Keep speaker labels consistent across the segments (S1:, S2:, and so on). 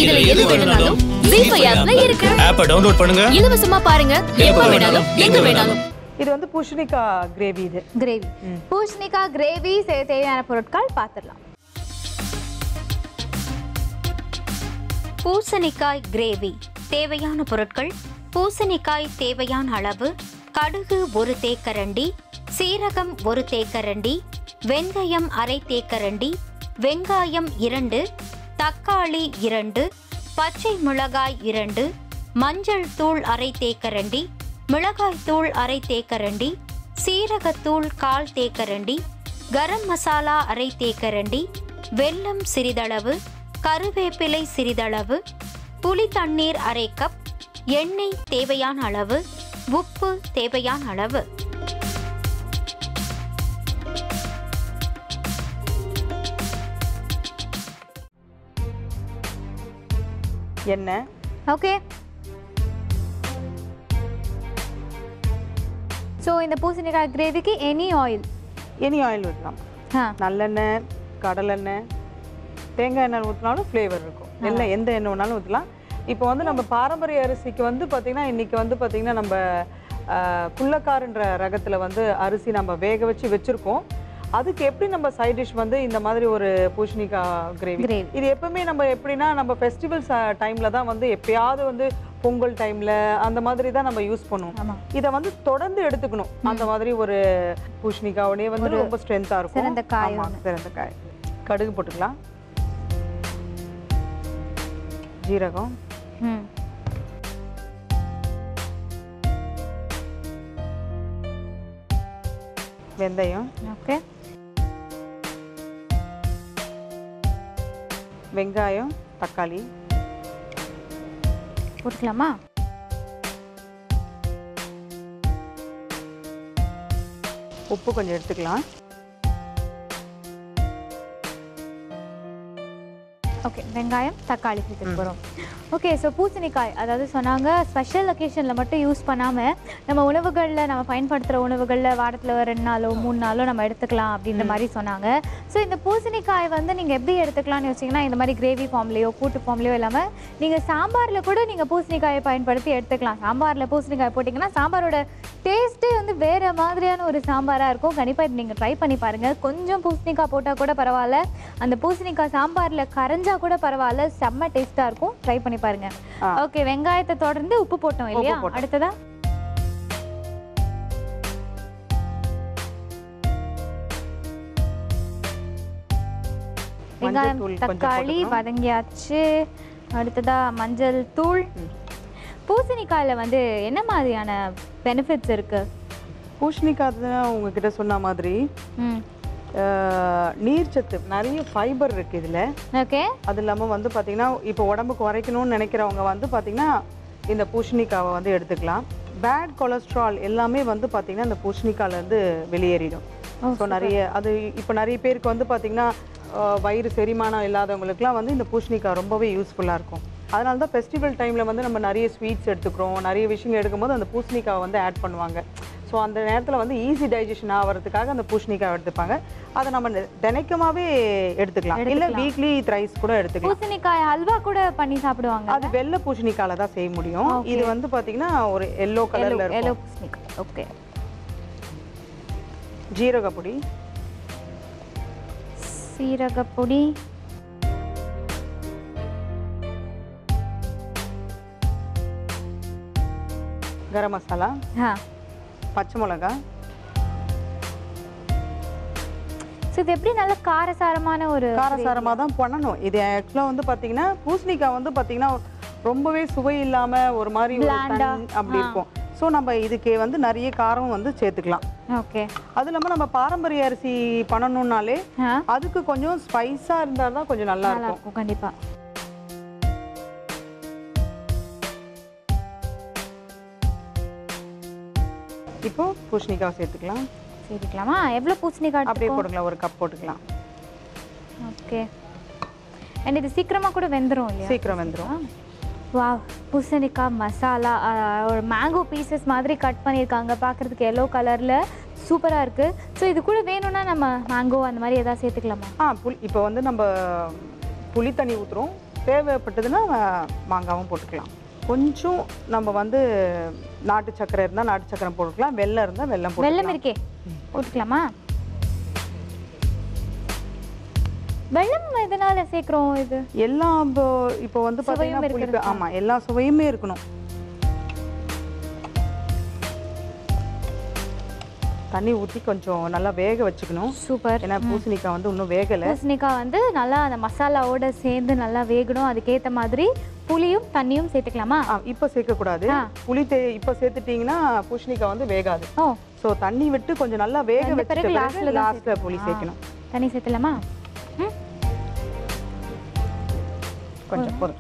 S1: இதுல எது வேணும்னாலும் ஜீபே ஆப்ல இருக்கு
S2: ஆப்பை டவுன்லோட் பண்ணுங்க
S1: இலவசமா பாருங்க எப்ப வேணாலும் எங்க வேணாலும்
S3: இது வந்து பூஷணிக்கா கிரேவி இது
S4: கிரேவி பூஷணிக்காய் கிரேவி தேவையான பொருட்கள் பார்த்துடலாம்
S5: பூசணிக்காய் கிரேவி தேவையான பொருட்கள் பூசணிக்காய் தேவையான அளவு கடுகு ஒரு தேக்கரண்டி சீரகம் ஒரு தேக்கரண்டி வெந்தயம் அரை தேக்கரண்டி வெங்காயம் இரண்டு தக்காளி இரண்டு பச்சை மிளகாய் இரண்டு மஞ்சள் தூள் அரை தேக்கரண்டி மிளகாய் தூள் அரை தேக்கரண்டி சீரகத்தூள் கால் தேக்கரண்டி கரம் மசாலா அரை தேக்கரண்டி வெல்லம் சிறிதளவு கருவேப்பிலை சிறிதளவு புளி தண்ணீர் அரை கப் எண்ணெய் தேவையான அளவு உப்பு தேவையான அளவு
S3: எண்ணெய்
S4: ஓகே ஸோ இந்த பூசணிக்காய் கிரேவிக்கு எனி ஆயில்
S3: எனி ஆயில் ஊற்றலாம்
S4: ஆ
S3: நல்லெண்ணெய் கடலெண்ணெய் தேங்காய் எண்ணெய் ஊற்றினாலும் ஃப்ளேவர் இருக்கும் எண்ணெய் எந்த எண்ணெய் வேணாலும் ஊற்றலாம் இப்போ வந்து நம்ம பாரம்பரிய அரிசிக்கு வந்து பார்த்திங்கன்னா இன்றைக்கி வந்து பார்த்திங்கன்னா நம்ம ஆஹ், குள்ளக்காருன்ற ரகத்தில் வந்து அரிசி நம்ம வேக வச்சு வச்சுருக்கோம் அதுக்கு எப்படி நம்ம சைட் டிஷ் வந்து இந்த மாதிரி ஒரு பூஷணிக்காய் கிரேவி
S4: Gravy.
S3: இது எப்பவுமே நம்ம எப்படின்னா நம்ம ஃபெஸ்டிவல்ஸ் டைமில் தான் வந்து எப்பயாவது வந்து பொங்கல் டைமில் அந்த மாதிரி தான் நம்ம யூஸ் பண்ணுவோம்
S4: ஆமா.
S3: இதை வந்து தொடர்ந்து எடுத்துக்கணும் அந்த மாதிரி ஒரு பூஷணிக்காவுடைய வந்து ரொம்ப ஸ்ட்ரென்த்தாக இருக்கும்
S4: சிறந்த காய்
S3: ஆமா, சிறந்த காய் கடுகு போட்டுக்கலாம் ஜீரகம்
S4: ம்
S3: வெந்தயம்
S4: ஓகே
S3: வெங்காயம் தக்காளி
S4: போட்டுக்கலாமா
S3: உப்பு கொஞ்சம் எடுத்துக்கலாம்
S4: ஓகே வெங்காயம் தக்காளி சேர்த்துக்க போகிறோம் ஓகே ஸோ பூசணிக்காய் அதாவது சொன்னாங்க ஸ்பெஷல் ஒகேஷனில் மட்டும் யூஸ் பண்ணாமல் நம்ம உணவுகளில் நம்ம பயன்படுத்துகிற உணவுகளில் வாரத்தில் ஒரு ரெண்டு நாளோ மூணு நாளோ நம்ம எடுத்துக்கலாம் அப்படின்ற மாதிரி சொன்னாங்க ஸோ இந்த பூசணிக்காய் வந்து நீங்கள் எப்படி எடுத்துக்கலாம்னு யோசிச்சிங்கன்னா இந்த மாதிரி கிரேவி ஃபார்ம்லேயோ கூட்டு ஃபார்ம்லேயோ இல்லாமல் நீங்கள் சாம்பாரில் கூட நீங்கள் பூசணிக்காயை பயன்படுத்தி எடுத்துக்கலாம் சாம்பாரில் பூசணிக்காய் போட்டிங்கன்னா சாம்பாரோட டேஸ்ட்டே வந்து வேறு மாதிரியான ஒரு சாம்பாராக இருக்கும் கண்டிப்பாக இது நீங்கள் ட்ரை பண்ணி பாருங்கள் கொஞ்சம் பூசணிக்காய் போட்டால் கூட பரவாயில்ல அந்த பூசணிக்காய் சாம்பாரில் கரைஞ்சா கூட பரவாயில்ல செம்ம டேஸ்ட்டாக இருக்கும் ட்ரை பண்ணி பாருங்கள்
S3: ஆ.
S4: ஓகே வெங்காயத்தை தொடர்ந்து உப்பு போட்டோம் இல்லையா
S3: போட்டோம்.
S4: அடுத்ததா வெங்காயம்
S3: தூள் கொஞ்சம்
S4: தக்காளி
S3: போட்டுக்கணும்.
S4: வதங்கியாச்சு அடுத்ததா மஞ்சள் தூள் பூசணிக்காயில் வந்து என்ன மாதிரியான பெனிஃபிட்ஸ் இருக்கு
S3: பூஷணிக்காய் தான் உங்ககிட்ட சொன்ன மாதிரி
S4: ம்
S3: ஆஹ், நீர்ச்சத்து நிறைய ஃபைபர் இருக்குது இதில்
S4: ஓகே
S3: அது இல்லாமல் வந்து பார்த்திங்கன்னா இப்போ உடம்பு குறைக்கணும்னு நினைக்கிறவங்க வந்து பார்த்திங்கன்னா இந்த பூஷணிக்காவை வந்து எடுத்துக்கலாம் பேட் கொலஸ்ட்ரால் எல்லாமே வந்து பார்த்திங்கன்னா இந்த பூஷணிக்காயிலேருந்து வெளியேறிடும் ஸோ நிறைய அது இப்போ நிறைய பேருக்கு வந்து பார்த்திங்கன்னா ஆஹ், வயிறு செரிமானம் இல்லாதவங்களுக்குலாம் வந்து இந்த பூஷணிக்காய் ரொம்பவே யூஸ்ஃபுல்லாக இருக்கும் அதனால தான் ஃபெஸ்டிவல் டைமில் வந்து நம்ம நிறைய ஸ்வீட்ஸ் எடுத்துக்கிறோம் நிறைய விஷயங்கள் எடுக்கும்போது அந்த பூசணிக்காவை வந்து ஆட் பண்ணுவாங்க ஸோ அந்த நேரத்தில் வந்து ஈஸி டைஜஷன் ஆகிறதுக்காக அந்த பூசணிக்காய் எடுத்துப்பாங்க அதை நம்ம தினைக்குமாவே எடுத்துக்கலாம் இல்லை வீக்லி த்ரைஸ் கூட எடுத்துக்கலாம்
S4: பூசணிக்காய் ஹல்வா கூட பண்ணி சாப்பிடுவாங்க
S3: அது வெள்ளை பூசணிக்கால தான் செய்ய முடியும் இது வந்து பாத்தீங்கன்னா ஒரு எல்லோ கலர்ல
S4: எல்லோ
S3: இருக்கும்
S4: பூசணிக்காய் ஓகே
S3: ஜீரக பொடி
S4: சீரகப்பொடி
S3: கரம் மசாலா
S4: ஆ
S3: பச்சை மிளகா
S4: ஸோ இது எப்படி நல்ல காரசாரமான ஒரு
S3: காரசாரமாக தான் பண்ணணும் இது ஆக்சுவலாக வந்து பார்த்தீங்கன்னா பூசணிக்காய் வந்து பார்த்தீங்கன்னா ரொம்பவே சுவை இல்லாமல் ஒரு மாதிரி ஒரு
S4: Bland-ஆ.
S3: தன் அப்படி இருக்கும் ஸோ நம்ம இதுக்கு வந்து நிறைய காரம் வந்து சேர்த்துக்கலாம்
S4: ஓகே
S3: அது இல்லாமல் நம்ம பாரம்பரிய அரிசி பண்ணணும்னாலே
S4: ஆ
S3: அதுக்கு கொஞ்சம் ஸ்பைஸாக இருந்தால் தான் கொஞ்சம் நல்லா
S4: நல்லா
S3: இருக்கும்
S4: இருக்கும் கண்டிப்பா
S3: இப்போ பூசணிக்காய் சேர்த்துக்கலாம்
S4: சரிக்கலாமா எவ்வளோ பூசணிக்காய்
S3: அப்படியே
S4: எடுத்துக்கோ
S3: போட்டுக்கலாம் ஒரு கப் போட்டுக்கலாம்
S4: ஓகே அண்ட் இது சீக்கிரமா கூட வெந்துரும் இல்லையா
S3: சீக்கிரம் வெந்துடும்
S4: வா பூசணிக்காய் மசாலா ஆ, ஒரு மேங்கோ பீசஸ் மாதிரி கட் பண்ணியிருக்காங்க பார்க்குறதுக்கு எல்லோ கலரில் சூப்பராக இருக்குது ஸோ இது கூட வேணும்னா நம்ம மேங்கோ அந்த மாதிரி எதாவது சேர்த்துக்கலாமா
S3: ஆ புளி இப்போ வந்து நம்ம புளி தண்ணி ஊற்றுறோம் தேவைப்பட்டதுன்னா அஹ், மாங்காவும் போட்டுக்கலாம் கொஞ்சம் நம்ம வந்து நாட்டு சக்கரை இருந்தால் நாட்டு சக்கரை போட்டுக்கலாம் வெல்லம் இருந்தால் வெல்லம்
S4: வெல்லம்
S3: போட்டுக்கலாம்
S4: இருக்கே ஊற்றிக்கலாமா வெல்லம் எதனால சேர்க்குறோம் இது
S3: எல்லாம் இப்போ இப்போ வந்து
S4: சுவையும்
S3: பார்த்தீங்கன்னா புளிப்பு
S4: இருக்கிறதுக்கா?
S3: ஆமாம் எல்லா சுவையுமே இருக்கணும் தண்ணி ஊற்றி கொஞ்சம் நல்லா வேக வச்சுக்கணும்
S4: சூப்பர்
S3: ஏன்னா பூசணிக்காய் வந்து இன்னும் வேகலை
S4: பூசணிக்காய் வந்து நல்லா அந்த மசாலாவோட சேர்ந்து நல்லா வேகணும் அதுக்கேற்ற மாதிரி புளியும் தண்ணியும் சேர்த்துக்கலாமா
S3: ஆ இப்போ சேர்க்கக்கூடாது
S4: ஆ.
S3: புளி தே இப்போ சேர்த்துட்டீங்கன்னா பூசணிக்காய் வந்து வேகாது
S4: ஓ
S3: ஸோ தண்ணி விட்டு கொஞ்சம் நல்லா வேக
S4: அந்த
S3: வச்சுட்டு
S4: பிறகு
S3: பிறகு
S4: லாஸ்ட்ல தான்
S3: லாஸ்ட்டில் புளி சேர்க்கணும்
S4: தண்ணி சேர்த்துலாமா ம்
S3: கொஞ்சம் போதும்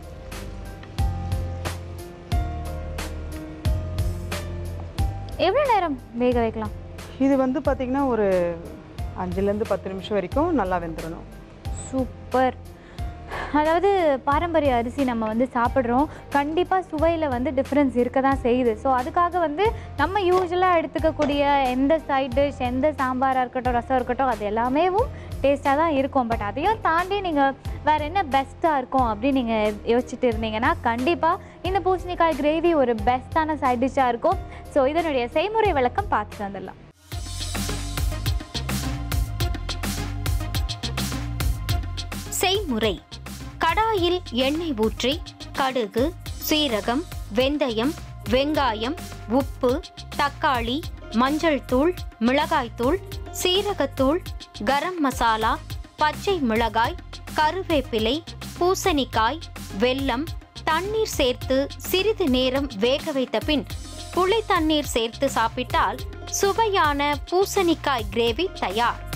S4: எவ்வளோ நேரம் வேக வைக்கலாம்
S3: இது வந்து பார்த்தீங்கன்னா ஒரு அஞ்சுலேருந்து பத்து நிமிஷம் வரைக்கும் நல்லா வெந்துடணும்
S4: சூப்பர் அதாவது பாரம்பரிய அரிசி நம்ம வந்து சாப்பிட்றோம் கண்டிப்பாக சுவையில் வந்து டிஃப்ரென்ஸ் இருக்க தான் செய்யுது ஸோ அதுக்காக வந்து நம்ம யூஸ்வலாக எடுத்துக்கக்கூடிய எந்த சைட் டிஷ் எந்த சாம்பாராக இருக்கட்டும் ரசம் இருக்கட்டும் அது எல்லாமேவும் டேஸ்ட்டாக தான் இருக்கும் பட் அதையும் தாண்டி நீங்கள் வேறு என்ன பெஸ்ட்டாக இருக்கும் அப்படின்னு நீங்கள் யோசிச்சுட்டு இருந்தீங்கன்னா கண்டிப்பாக இந்த பூசணிக்காய் கிரேவி ஒரு பெஸ்ட்டான சைட் டிஷ்ஷாக இருக்கும் ஸோ இதனுடைய செய்முறை விளக்கம் பார்த்துட்டு வந்துடலாம்
S5: செய்முறை கடாயில் எண்ணெய் ஊற்றி கடுகு சீரகம் வெந்தயம் வெங்காயம் உப்பு தக்காளி மஞ்சள் தூள் மிளகாய்த்தூள் சீரகத்தூள் கரம் மசாலா பச்சை மிளகாய் கருவேப்பிலை பூசணிக்காய் வெல்லம் தண்ணீர் சேர்த்து சிறிது நேரம் வேக வைத்த பின் புளி தண்ணீர் சேர்த்து சாப்பிட்டால் சுவையான பூசணிக்காய் கிரேவி தயார்